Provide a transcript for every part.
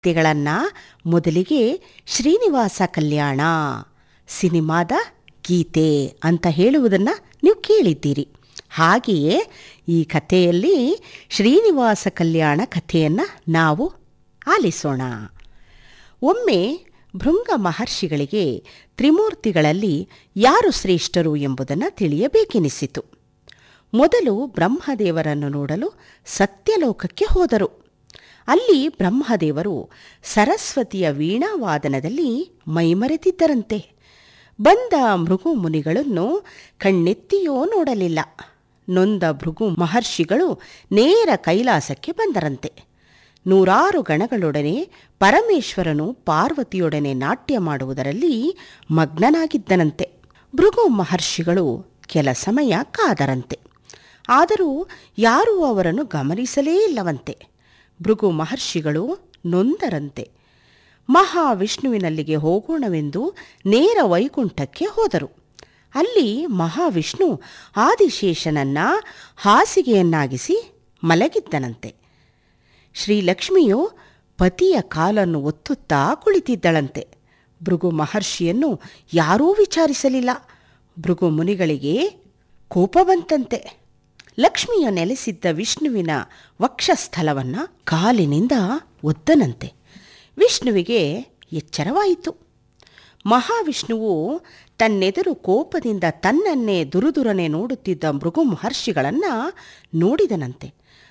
ಕಥೆಗಳನ್ನು ಮೊದಲಿಗೆ ಶ್ರೀನಿವಾಸ ಕಲ್ಯಾಣ ಸಿನಿಮಾದ ಗೀತೆ ಅಂತ ಹೇಳುವುದನ್ನು ನೀವು ಕೇಳಿದ್ದೀರಿ ಹಾಗೆಯೇ ಈ ಕಥೆಯಲ್ಲಿ ಶ್ರೀನಿವಾಸ ಕಲ್ಯಾಣ ಕಥೆಯನ್ನು ನಾವು ಆಲಿಸೋಣ ಒಮ್ಮೆ ಭೃಂಗ ಮಹರ್ಷಿಗಳಿಗೆ ತ್ರಿಮೂರ್ತಿಗಳಲ್ಲಿ ಯಾರು ಶ್ರೇಷ್ಠರು ಎಂಬುದನ್ನು ತಿಳಿಯಬೇಕೆನಿಸಿತು ಮೊದಲು ಬ್ರಹ್ಮದೇವರನ್ನು ನೋಡಲು ಸತ್ಯಲೋಕಕ್ಕೆ ಹೋದರು ಅಲ್ಲಿ ಬ್ರಹ್ಮದೇವರು ಸರಸ್ವತಿಯ ವೀಣಾವಾದನದಲ್ಲಿ ಮೈಮರೆತಿದ್ದರಂತೆ ಬಂದ ಭೃಗು ಮುನಿಗಳನ್ನು ಕಣ್ಣೆತ್ತಿಯೋ ನೋಡಲಿಲ್ಲ ನೊಂದ ಭೃಗು ಮಹರ್ಷಿಗಳು ನೇರ ಕೈಲಾಸಕ್ಕೆ ಬಂದರಂತೆ ನೂರಾರು ಗಣಗಳೊಡನೆ ಪರಮೇಶ್ವರನು ಪಾರ್ವತಿಯೊಡನೆ ನಾಟ್ಯ ಮಾಡುವುದರಲ್ಲಿ ಮಗ್ನನಾಗಿದ್ದನಂತೆ ಭೃಗು ಮಹರ್ಷಿಗಳು ಕೆಲ ಸಮಯ ಕಾದರಂತೆ ಆದರೂ ಯಾರೂ ಅವರನ್ನು ಗಮನಿಸಲೇ ಇಲ್ಲವಂತೆ ಭೃಗು ಮಹರ್ಷಿಗಳು ನೊಂದರಂತೆ ಮಹಾವಿಷ್ಣುವಿನಲ್ಲಿಗೆ ಹೋಗೋಣವೆಂದು ನೇರ ವೈಕುಂಠಕ್ಕೆ ಹೋದರು ಅಲ್ಲಿ ಮಹಾವಿಷ್ಣು ಆದಿಶೇಷನನ್ನ ಹಾಸಿಗೆಯನ್ನಾಗಿಸಿ ಮಲಗಿದ್ದನಂತೆ ಶ್ರೀಲಕ್ಷ್ಮಿಯು ಪತಿಯ ಕಾಲನ್ನು ಒತ್ತುತ್ತಾ ಕುಳಿತಿದ್ದಳಂತೆ ಭೃಗು ಮಹರ್ಷಿಯನ್ನು ಯಾರೂ ವಿಚಾರಿಸಲಿಲ್ಲ ಭೃಗು ಮುನಿಗಳಿಗೆ ಕೋಪ ಬಂತಂತೆ ಲಕ್ಷ್ಮಿಯ ನೆಲೆಸಿದ್ದ ವಿಷ್ಣುವಿನ ವಕ್ಷಸ್ಥಲವನ್ನು ಕಾಲಿನಿಂದ ಒದ್ದನಂತೆ ವಿಷ್ಣುವಿಗೆ ಎಚ್ಚರವಾಯಿತು ಮಹಾವಿಷ್ಣುವು ತನ್ನೆದುರು ಕೋಪದಿಂದ ತನ್ನನ್ನೇ ದುರುದುರನೆ ನೋಡುತ್ತಿದ್ದ ಮೃಗು ಮಹರ್ಷಿಗಳನ್ನು ನೋಡಿದನಂತೆ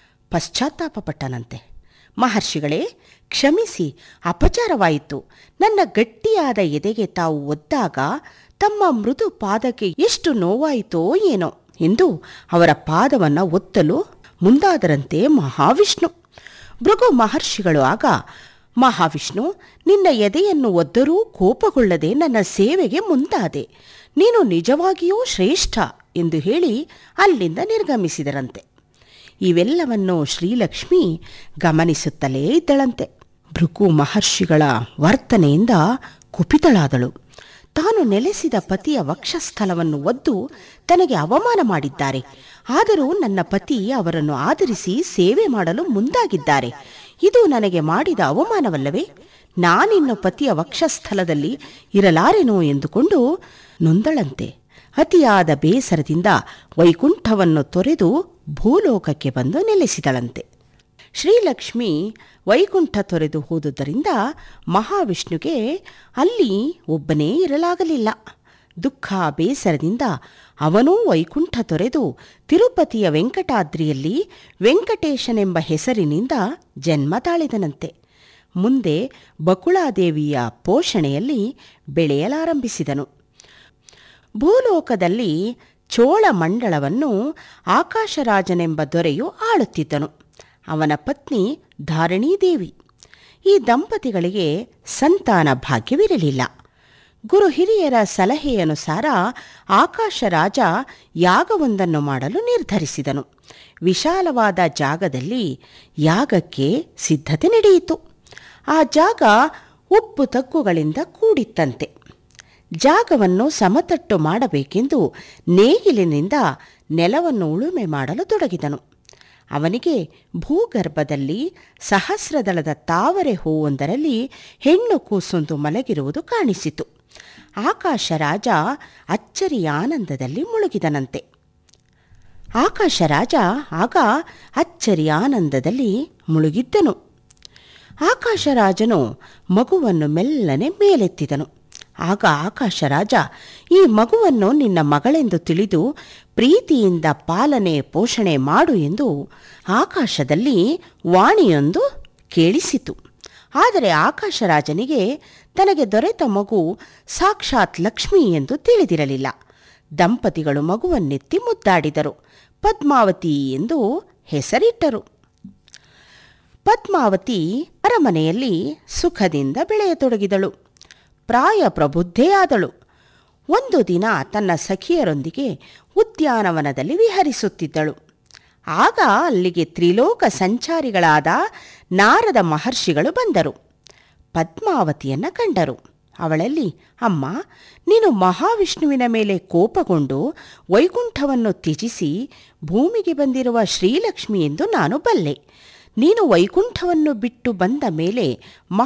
ಪಶ್ಚಾತ್ತಾಪಪಟ್ಟನಂತೆ ಮಹರ್ಷಿಗಳೇ ಕ್ಷಮಿಸಿ ಅಪಚಾರವಾಯಿತು ನನ್ನ ಗಟ್ಟಿಯಾದ ಎದೆಗೆ ತಾವು ಒದ್ದಾಗ ತಮ್ಮ ಮೃದು ಪಾದಕ್ಕೆ ಎಷ್ಟು ನೋವಾಯಿತೋ ಏನೋ ಎಂದು ಅವರ ಪಾದವನ್ನು ಒತ್ತಲು ಮುಂದಾದರಂತೆ ಮಹಾವಿಷ್ಣು ಭೃಗು ಮಹರ್ಷಿಗಳು ಆಗ ಮಹಾವಿಷ್ಣು ನಿನ್ನ ಎದೆಯನ್ನು ಒದ್ದರೂ ಕೋಪಗೊಳ್ಳದೆ ನನ್ನ ಸೇವೆಗೆ ಮುಂದಾದೆ ನೀನು ನಿಜವಾಗಿಯೂ ಶ್ರೇಷ್ಠ ಎಂದು ಹೇಳಿ ಅಲ್ಲಿಂದ ನಿರ್ಗಮಿಸಿದರಂತೆ ಇವೆಲ್ಲವನ್ನು ಶ್ರೀಲಕ್ಷ್ಮಿ ಗಮನಿಸುತ್ತಲೇ ಇದ್ದಳಂತೆ ಭೃಗು ಮಹರ್ಷಿಗಳ ವರ್ತನೆಯಿಂದ ಕುಪಿತಳಾದಳು ತಾನು ನೆಲೆಸಿದ ಪತಿಯ ವಕ್ಷಸ್ಥಲವನ್ನು ಒದ್ದು ತನಗೆ ಅವಮಾನ ಮಾಡಿದ್ದಾರೆ ಆದರೂ ನನ್ನ ಪತಿ ಅವರನ್ನು ಆಧರಿಸಿ ಸೇವೆ ಮಾಡಲು ಮುಂದಾಗಿದ್ದಾರೆ ಇದು ನನಗೆ ಮಾಡಿದ ಅವಮಾನವಲ್ಲವೇ ನಾನಿನ್ನು ಪತಿಯ ವಕ್ಷಸ್ಥಲದಲ್ಲಿ ಇರಲಾರೆನೋ ಎಂದುಕೊಂಡು ನೊಂದಳಂತೆ ಅತಿಯಾದ ಬೇಸರದಿಂದ ವೈಕುಂಠವನ್ನು ತೊರೆದು ಭೂಲೋಕಕ್ಕೆ ಬಂದು ನೆಲೆಸಿದಳಂತೆ ಶ್ರೀಲಕ್ಷ್ಮಿ ವೈಕುಂಠ ತೊರೆದು ಹೋದುದರಿಂದ ಮಹಾವಿಷ್ಣುಗೆ ಅಲ್ಲಿ ಒಬ್ಬನೇ ಇರಲಾಗಲಿಲ್ಲ ದುಃಖ ಬೇಸರದಿಂದ ಅವನೂ ವೈಕುಂಠ ತೊರೆದು ತಿರುಪತಿಯ ವೆಂಕಟಾದ್ರಿಯಲ್ಲಿ ವೆಂಕಟೇಶನೆಂಬ ಹೆಸರಿನಿಂದ ಜನ್ಮ ತಾಳಿದನಂತೆ ಮುಂದೆ ಬಕುಳಾದೇವಿಯ ಪೋಷಣೆಯಲ್ಲಿ ಬೆಳೆಯಲಾರಂಭಿಸಿದನು ಭೂಲೋಕದಲ್ಲಿ ಚೋಳ ಮಂಡಳವನ್ನು ಆಕಾಶರಾಜನೆಂಬ ದೊರೆಯು ಆಳುತ್ತಿದ್ದನು ಅವನ ಪತ್ನಿ ಧಾರಣೀದೇವಿ ಈ ದಂಪತಿಗಳಿಗೆ ಸಂತಾನ ಭಾಗ್ಯವಿರಲಿಲ್ಲ ಗುರು ಹಿರಿಯರ ಸಲಹೆಯನುಸಾರ ಆಕಾಶರಾಜ ಯಾಗವೊಂದನ್ನು ಮಾಡಲು ನಿರ್ಧರಿಸಿದನು ವಿಶಾಲವಾದ ಜಾಗದಲ್ಲಿ ಯಾಗಕ್ಕೆ ಸಿದ್ಧತೆ ನಡೆಯಿತು ಆ ಜಾಗ ಉಪ್ಪು ತಗ್ಗುಗಳಿಂದ ಕೂಡಿತ್ತಂತೆ ಜಾಗವನ್ನು ಸಮತಟ್ಟು ಮಾಡಬೇಕೆಂದು ನೇಗಿಲಿನಿಂದ ನೆಲವನ್ನು ಉಳುಮೆ ಮಾಡಲು ತೊಡಗಿದನು ಅವನಿಗೆ ಭೂಗರ್ಭದಲ್ಲಿ ಸಹಸ್ರದಳದ ತಾವರೆ ಹೂವೊಂದರಲ್ಲಿ ಹೆಣ್ಣು ಕೂಸೊಂದು ಮಲಗಿರುವುದು ಕಾಣಿಸಿತು ಆಕಾಶರಾಜ ಅಚ್ಚರಿಯ ಆನಂದದಲ್ಲಿ ಮುಳುಗಿದನಂತೆ ಆಕಾಶರಾಜ ಆಗ ಅಚ್ಚರಿಯ ಆನಂದದಲ್ಲಿ ಮುಳುಗಿದ್ದನು ಆಕಾಶರಾಜನು ಮಗುವನ್ನು ಮೆಲ್ಲನೆ ಮೇಲೆತ್ತಿದನು ಆಗ ಆಕಾಶರಾಜ ಈ ಮಗುವನ್ನು ನಿನ್ನ ಮಗಳೆಂದು ತಿಳಿದು ಪ್ರೀತಿಯಿಂದ ಪಾಲನೆ ಪೋಷಣೆ ಮಾಡು ಎಂದು ಆಕಾಶದಲ್ಲಿ ವಾಣಿಯೊಂದು ಕೇಳಿಸಿತು ಆದರೆ ಆಕಾಶರಾಜನಿಗೆ ತನಗೆ ದೊರೆತ ಮಗು ಸಾಕ್ಷಾತ್ ಲಕ್ಷ್ಮಿ ಎಂದು ತಿಳಿದಿರಲಿಲ್ಲ ದಂಪತಿಗಳು ಮಗುವನ್ನೆತ್ತಿ ಮುದ್ದಾಡಿದರು ಪದ್ಮಾವತಿ ಎಂದು ಹೆಸರಿಟ್ಟರು ಪದ್ಮಾವತಿ ಅರಮನೆಯಲ್ಲಿ ಸುಖದಿಂದ ಬೆಳೆಯತೊಡಗಿದಳು ಪ್ರಾಯ ಪ್ರಬುದ್ಧೆಯಾದಳು ಒಂದು ದಿನ ತನ್ನ ಸಖಿಯರೊಂದಿಗೆ ಉದ್ಯಾನವನದಲ್ಲಿ ವಿಹರಿಸುತ್ತಿದ್ದಳು ಆಗ ಅಲ್ಲಿಗೆ ತ್ರಿಲೋಕ ಸಂಚಾರಿಗಳಾದ ನಾರದ ಮಹರ್ಷಿಗಳು ಬಂದರು ಪದ್ಮಾವತಿಯನ್ನು ಕಂಡರು ಅವಳಲ್ಲಿ ಅಮ್ಮ ನೀನು ಮಹಾವಿಷ್ಣುವಿನ ಮೇಲೆ ಕೋಪಗೊಂಡು ವೈಕುಂಠವನ್ನು ತ್ಯಜಿಸಿ ಭೂಮಿಗೆ ಬಂದಿರುವ ಶ್ರೀಲಕ್ಷ್ಮಿ ಎಂದು ನಾನು ಬಲ್ಲೆ ನೀನು ವೈಕುಂಠವನ್ನು ಬಿಟ್ಟು ಬಂದ ಮೇಲೆ